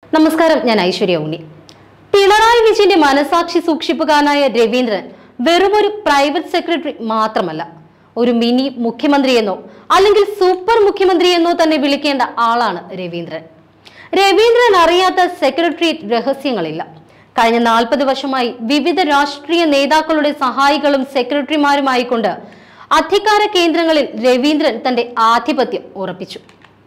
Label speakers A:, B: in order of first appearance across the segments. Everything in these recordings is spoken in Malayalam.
A: നമസ്കാരം ഞാൻ ഐശ്വര്യ ഉണ്ണി പിണറായി വിജയന്റെ മനസാക്ഷി സൂക്ഷിപ്പുകാരനായ രവീന്ദ്രൻ വെറുമൊരു പ്രൈവറ്റ് സെക്രട്ടറി മാത്രമല്ല ഒരു മിനി മുഖ്യമന്ത്രിയെന്നോ അല്ലെങ്കിൽ സൂപ്പർ മുഖ്യമന്ത്രിയെന്നോ തന്നെ വിളിക്കേണ്ട ആളാണ് രവീന്ദ്രൻ രവീന്ദ്രൻ അറിയാത്ത സെക്രട്ടേറിയറ്റ് രഹസ്യങ്ങളില്ല കഴിഞ്ഞ നാൽപ്പത് വർഷമായി വിവിധ രാഷ്ട്രീയ നേതാക്കളുടെ സഹായികളും സെക്രട്ടറിമാരുമായിക്കൊണ്ട് അധികാര കേന്ദ്രങ്ങളിൽ രവീന്ദ്രൻ തന്റെ ആധിപത്യം ഉറപ്പിച്ചു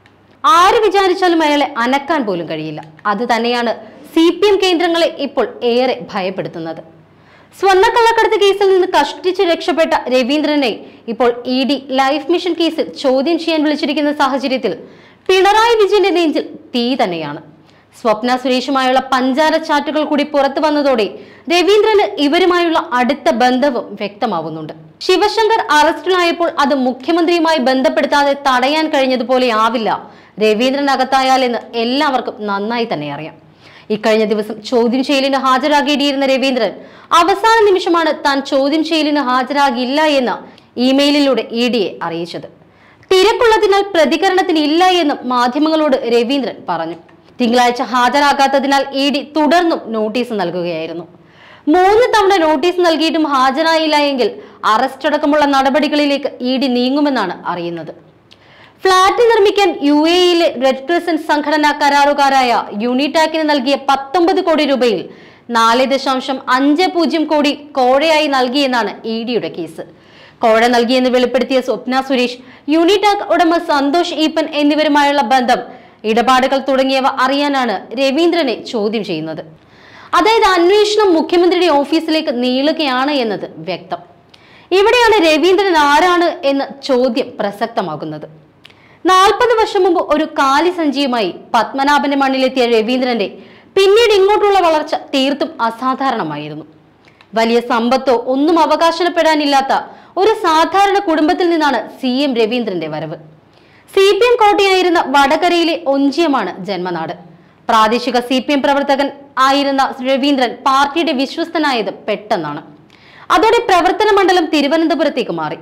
A: ആര് വിചാരിച്ചാലും അയാളെ അനക്കാൻ പോലും കഴിയില്ല അത് തന്നെയാണ് സി പി എം കേന്ദ്രങ്ങളെ ഇപ്പോൾ ഏറെ ഭയപ്പെടുത്തുന്നത് സ്വർണ്ണക്കള്ളക്കടത്ത് കേസിൽ നിന്ന് കഷ്ടിച്ച് രക്ഷപ്പെട്ട രവീന്ദ്രനെ ഇപ്പോൾ ഇ ഡി ലൈഫ് മിഷൻ കേസിൽ ചോദ്യം ചെയ്യാൻ വിളിച്ചിരിക്കുന്ന സാഹചര്യത്തിൽ പിണറായി വിജയന്റെ നെഞ്ചിൽ തീ തന്നെയാണ് സ്വപ്ന സുരേഷുമായുള്ള പഞ്ചാര ചാറ്റുകൾ കൂടി പുറത്തു വന്നതോടെ രവീന്ദ്രന് ഇവരുമായുള്ള അടുത്ത ബന്ധവും വ്യക്തമാവുന്നുണ്ട് ശിവശങ്കർ അറസ്റ്റിലായപ്പോൾ അത് മുഖ്യമന്ത്രിയുമായി ബന്ധപ്പെടുത്താതെ തടയാൻ കഴിഞ്ഞതുപോലെ ആവില്ല രവീന്ദ്രൻ അകത്തായാൽ എന്ന് എല്ലാവർക്കും നന്നായി തന്നെ അറിയാം ഇക്കഴിഞ്ഞ ദിവസം ചോദ്യം ചെയ്യലിന് ഹാജരാകേണ്ടിയിരുന്ന രവീന്ദ്രൻ അവസാന നിമിഷമാണ് താൻ ചോദ്യം ചെയ്യലിന് ഹാജരാകില്ല എന്ന് ഇമെയിലിലൂടെ ഇ ഡിയെ അറിയിച്ചത് തിരക്കുള്ളതിനാൽ പ്രതികരണത്തിന് ഇല്ല എന്നും മാധ്യമങ്ങളോട് രവീന്ദ്രൻ പറഞ്ഞു തിങ്കളാഴ്ച ഹാജരാകാത്തതിനാൽ ഇ ഡി തുടർന്നും നോട്ടീസ് നൽകുകയായിരുന്നു മൂന്ന് തവണ നോട്ടീസ് നൽകിയിട്ടും ഹാജരായില്ല എങ്കിൽ അറസ്റ്റ് അടക്കമുള്ള നടപടികളിലേക്ക് ഇ ഡി നീങ്ങുമെന്നാണ് അറിയുന്നത് ഫ്ളാറ്റ് നിർമ്മിക്കാൻ യു എയിലെ റെഡ് ക്രിസന്റ് സംഘടനാ കരാറുകാരായ യൂണിടാക്കിന് നൽകിയ പത്തൊമ്പത് കോടി രൂപയിൽ നാല് ദശാംശം അഞ്ച് പൂജ്യം കോടി കോഴയായി നൽകിയെന്നാണ് ഇ ഡിയുടെ കേസ് കോഴ നൽകിയെന്ന് വെളിപ്പെടുത്തിയ സ്വപ്ന സുരേഷ് യൂണിടാക് ഉടമ സന്തോഷ് ഈപ്പൻ എന്നിവരുമായുള്ള ബന്ധം ഇടപാടുകൾ തുടങ്ങിയവ അറിയാനാണ് രവീന്ദ്രനെ ചോദ്യം ചെയ്യുന്നത് അതായത് അന്വേഷണം മുഖ്യമന്ത്രിയുടെ ഓഫീസിലേക്ക് നീളുകയാണ് എന്നത് വ്യക്തം ഇവിടെയാണ് രവീന്ദ്രൻ ആരാണ് എന്ന ചോദ്യം പ്രസക്തമാകുന്നത് നാൽപ്പത് വർഷം മുമ്പ് ഒരു കാലിസഞ്ചിയുമായി പത്മനാഭന്റെ മണ്ണിലെത്തിയ രവീന്ദ്രന്റെ പിന്നീട് ഇങ്ങോട്ടുള്ള വളർച്ച തീർത്തും അസാധാരണമായിരുന്നു വലിയ സമ്പത്തോ ഒന്നും അവകാശപ്പെടാനില്ലാത്ത ഒരു സാധാരണ കുടുംബത്തിൽ നിന്നാണ് സി എം രവീന്ദ്രന്റെ വരവ് സി പി എം കോട്ടയായിരുന്ന വടകരയിലെ ഒഞ്ചിയമാണ് ജന്മനാട് പ്രാദേശിക സി പി എം പ്രവർത്തകൻ ആയിരുന്ന രവീന്ദ്രൻ പാർട്ടിയുടെ വിശ്വസ്തനായത് പെട്ടെന്നാണ് അതോടെ പ്രവർത്തന മണ്ഡലം തിരുവനന്തപുരത്തേക്ക് മാറി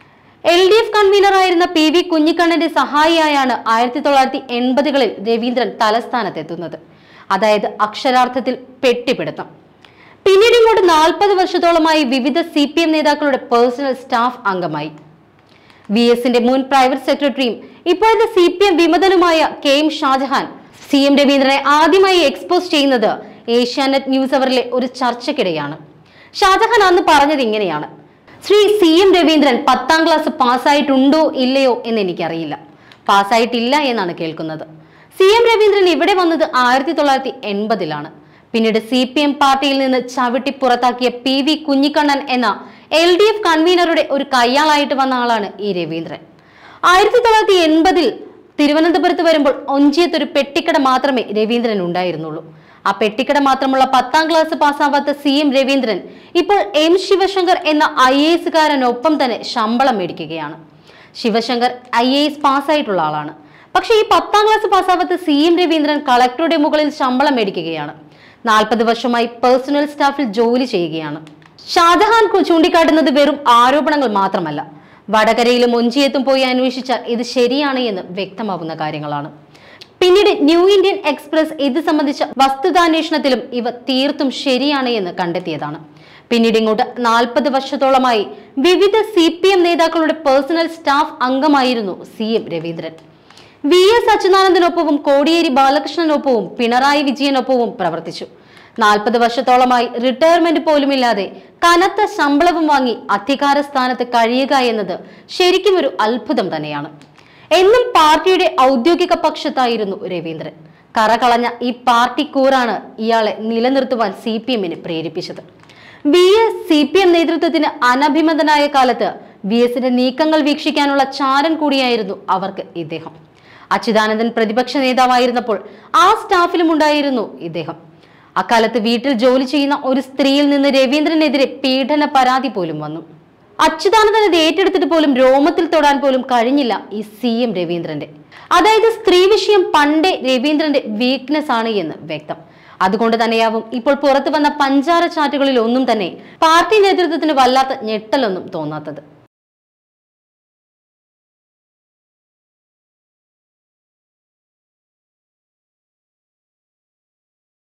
A: എൽ ഡി എഫ് കൺവീനറായിരുന്ന പി വി കുഞ്ഞിക്കണ്ണന്റെ സഹായിയായാണ് ആയിരത്തി തൊള്ളായിരത്തി എൺപതുകളിൽ രവീന്ദ്രൻ തലസ്ഥാനത്തെത്തുന്നത് അതായത് അക്ഷരാർത്ഥത്തിൽ പെട്ടിപ്പിടുത്തം പിന്നീട് ഇങ്ങോട്ട് നാൽപ്പത് വർഷത്തോളമായി വിവിധ സി പി എം നേതാക്കളുടെ പേഴ്സണൽ സ്റ്റാഫ് അംഗമായി വി എസിന്റെ മുൻ പ്രൈവറ്റ് സെക്രട്ടറിയും ഇപ്പോഴത്തെ സി പി എം വിമതനുമായ K M Shajahan C M രവീന്ദ്രനെ ആദ്യമായി എക്സ്പോസ് ചെയ്യുന്നത് ഏഷ്യാനെറ്റ് ന്യൂസ് അവറിലെ ഒരു ചർച്ചയ്ക്കിടെയാണ് ഷാജഹാൻ അന്ന് പറഞ്ഞത് ഇങ്ങനെയാണ് ശ്രീ സി എം രവീന്ദ്രൻ പത്താം ക്ലാസ് പാസ്സായിട്ടുണ്ടോ ഇല്ലയോ എന്ന് എനിക്കറിയില്ല പാസ്സായിട്ടില്ല എന്നാണ് കേൾക്കുന്നത് സി എം രവീന്ദ്രൻ ഇവിടെ വന്നത് ആയിരത്തി തൊള്ളായിരത്തി എൺപതിലാണ് പിന്നീട് സി പി എം പാർട്ടിയിൽ നിന്ന് ചവിട്ടി പുറത്താക്കിയ പി വി കുഞ്ഞിക്കണ്ണൻ എന്ന എൽ ഡി എഫ് കൺവീനറുടെ ഒരു കയ്യാളായിട്ട് വന്ന ആളാണ് ഈ രവീന്ദ്രൻ ആയിരത്തി തൊള്ളായിരത്തി എൺപതിൽ തിരുവനന്തപുരത്ത് വരുമ്പോൾ ഒഞ്ചിയത്ത് ഒരു പെട്ടിക്കട മാത്രമേ രവീന്ദ്രൻ ഉണ്ടായിരുന്നുള്ളൂ ആ പെട്ടിക്കട മാത്രമുള്ള പത്താം ക്ലാസ് പാസ്സാവാത്ത സി എം രവീന്ദ്രൻ ഇപ്പോൾ എം ശിവശങ്കർ എന്ന ഐ എ എസുകാരനൊപ്പം തന്നെ ശമ്പളം മേടിക്കുകയാണ് ശിവശങ്കർ ഐ എ എസ് പാസ്സായിട്ടുള്ള ആളാണ് പക്ഷേ ഈ പത്താം ക്ലാസ് പാസ്സാവാത്ത സി എം രവീന്ദ്രൻ കളക്ടറുടെ മുകളിൽ ശമ്പളം മേടിക്കുകയാണ് നാൽപ്പത് വർഷമായി പേഴ്സണൽ സ്റ്റാഫിൽ ജോലി ചെയ്യുകയാണ് ഷാജഹാൻ കു- ചൂണ്ടിക്കാട്ടുന്നത് വെറും ആരോപണങ്ങൾ മാത്രമല്ല വടകരയിലും ഒഞ്ചിയത്തും പോയി അന്വേഷിച്ചാൽ ഇത് ശരിയാണ് എന്ന് വ്യക്തമാവുന്ന കാര്യങ്ങളാണ് പിന്നീട് ന്യൂ ഇന്ത്യൻ എക്സ്പ്രസ് ഇത് സംബന്ധിച്ച വസ്തുതാന്വേഷണത്തിലും ഇവ തീർത്തും ശരിയാണ് എന്ന് കണ്ടെത്തിയതാണ് പിന്നീട് ഇങ്ങോട്ട് നാൽപ്പത് വർഷത്തോളമായി വിവിധ സി പി എം നേതാക്കളുടെ പേഴ്സണൽ സ്റ്റാഫ് അംഗമായിരുന്നു C M Raveendran V S അച്യുതാനന്ദനൊപ്പവും കോടിയേരി ബാലകൃഷ്ണനൊപ്പവും പിണറായി വിജയനൊപ്പവും പ്രവർത്തിച്ചു നാൽപ്പത് വർഷത്തോളമായി റിട്ടയർമെന്റ് പോലുമില്ലാതെ കനത്ത ശമ്പളവും വാങ്ങി അധികാര സ്ഥാനത്ത് കഴിയുക എന്നത് ശരിക്കും ഒരു അത്ഭുതം തന്നെയാണ് എന്നും പാർട്ടിയുടെ ഔദ്യോഗിക പക്ഷത്തായിരുന്നു രവീന്ദ്രൻ കറകളഞ്ഞ ഈ പാർട്ടി കൂറാണ് ഇയാളെ നിലനിർത്തുവാൻ സി പി എമ്മിന് പ്രേരിപ്പിച്ചത് V S C P M നേതൃത്വത്തിന് അനഭിമതനായ കാലത്ത് വി എസിന്റെ നീക്കങ്ങൾ വീക്ഷിക്കാനുള്ള ചാരൻ കൂടിയായിരുന്നു അവർക്ക് ഇദ്ദേഹം അച്യുതാനന്ദൻ പ്രതിപക്ഷ നേതാവായിരുന്നപ്പോൾ ആ സ്റ്റാഫിലും ഉണ്ടായിരുന്നു ഇദ്ദേഹം അക്കാലത്ത് വീട്ടിൽ ജോലി ചെയ്യുന്ന ഒരു സ്ത്രീയിൽ നിന്ന് രവീന്ദ്രനെതിരെ പീഡന പരാതി പോലും വന്നു അച്യുതാനന്ദൻ ഇത് ഏറ്റെടുത്തിട്ട് പോലും രോമത്തിൽ തൊടാൻ പോലും കഴിഞ്ഞില്ല ഈ സി എം രവീന്ദ്രന്റെ അതായത് സ്ത്രീ വിഷയം പണ്ടേ രവീന്ദ്രന്റെ വീക്ക്നെസ് ആണ് എന്ന് വ്യക്തം അതുകൊണ്ട് തന്നെയാവും ഇപ്പോൾ പുറത്തു വന്ന പഞ്ചാര ചാറ്റുകളിൽ ഒന്നും തന്നെ പാർട്ടി നേതൃത്വത്തിന് വല്ലാത്ത ഞെട്ടലൊന്നും തോന്നാത്തത്